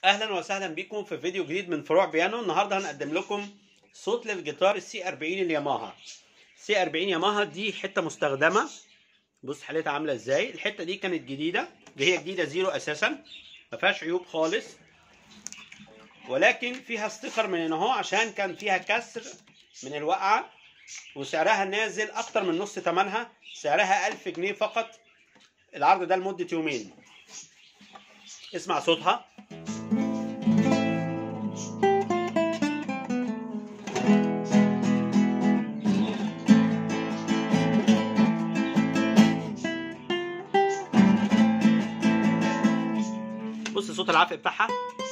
اهلا وسهلا بكم في فيديو جديد من فروع بيانو النهارده هنقدم لكم صوت للجيتار السي 40 الياماها سي 40 ياماها دي حته مستخدمه بص حالتها عامله ازاي الحته دي كانت جديده دي هي جديده زيرو اساسا ما فيهاش عيوب خالص ولكن فيها ستيكر من هنا اهو عشان كان فيها كسر من الوقعه وسعرها نازل اكتر من نص ثمنها سعرها 1000 جنيه فقط العرض ده لمده يومين اسمع صوتها بص صوت العفق بتاعها